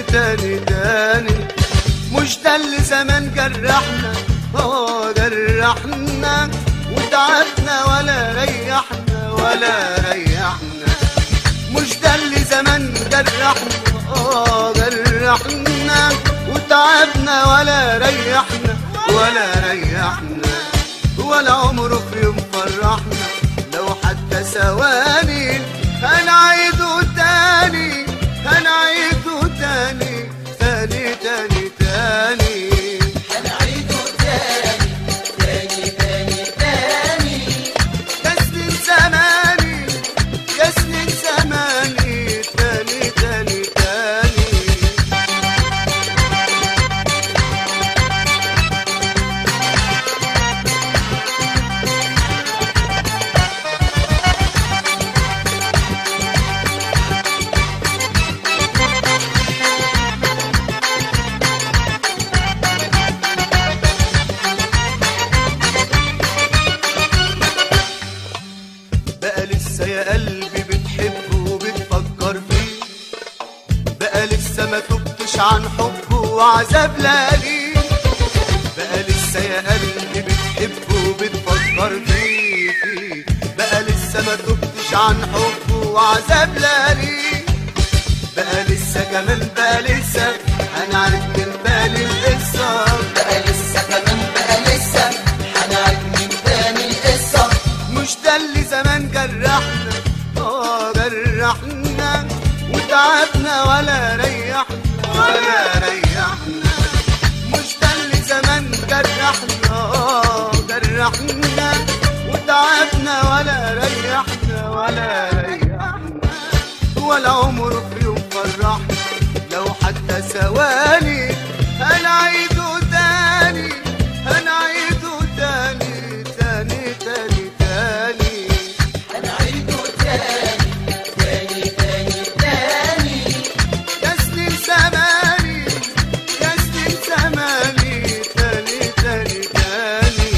تاني تاني مش ده اللي زمان جرحنا اه جرحنا وتعبنا ولا ريحنا ولا ريحنا مش ده اللي زمان جرحنا اه جرحنا وتعبنا ولا ريحنا ولا ريحنا ولا عمره في يوم فرحنا لو حتى ثواني هنعيده تاني هنعيده تاني تاني تاني تاني هنعيده تاني تاني تاني تاني يا سنين زماني يا سنين زماني تاني تاني تاني بقى لسه يا قلبي بتحبه وبتفكر فيه بقى لسه ما تبتش عن حبه وعذاب لياليه بقى لسه يا قلبي بتحبه وبتفكر فيه فيه بقى لسه ما تبتش عن حبه وعذاب لياليه بقى لسه كمان بقى لسه هنعرف من بالي القصه بقى لسه كمان بقى لسه هنعيد من تاني القصة مش ده اللي زمان جرحنا اه جرحنا وتعبنا ولا ريحنا ولا ريحنا مش ده اللي زمان جرحنا اه جرحنا وتعبنا ولا ريحنا ولا ريحنا ولا عمره في يوم فرحنا لو حتى ثواني هنعيده تاني هنعيده تاني تاني تاني تاني هنعيده تاني تاني تاني تاني يا سنين زماني يا سنين زماني تاني تاني تاني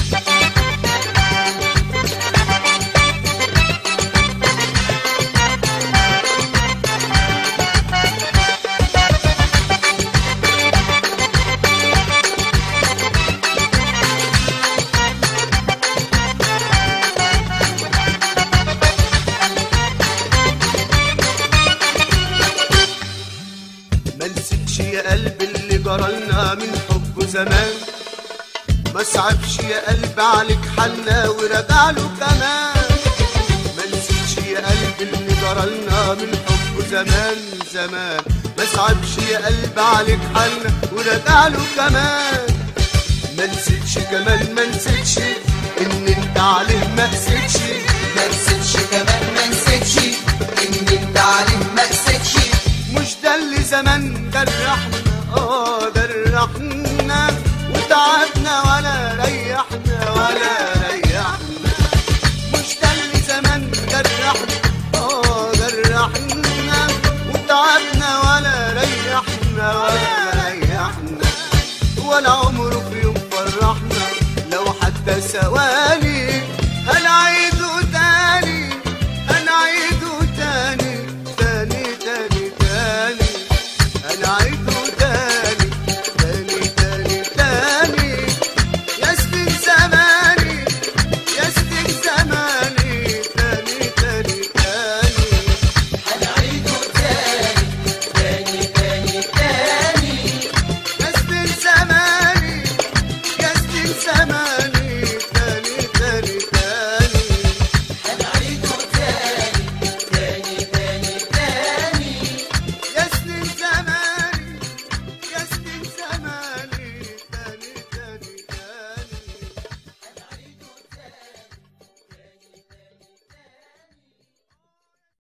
ما نسيتش يا قلبي اللي جرالنا من حب زمان ما صعبش يا قلبي عليك حالنا ورجع له كمان ما نسيتش يا قلبي اللي جرالنا من حب زمان زمان ما صعبش يا قلبي عليك حالنا ورجع له كمان ما نسيتش كمان ما نسيتش ان انت عليه ما قسيتش ما نسيتش كمان ما نسيتش ان انت عليه ما نسيتش مش ده اللي زمان جرحنا اه جرحنا وتعبنا ولا ريحنا ولا ريحنا مش ده اللي زمان جرحنا اه جرحنا وتعبنا ولا ريحنا ولا ريحنا ولا عمره في يوم فرحنا لو حتى ثواني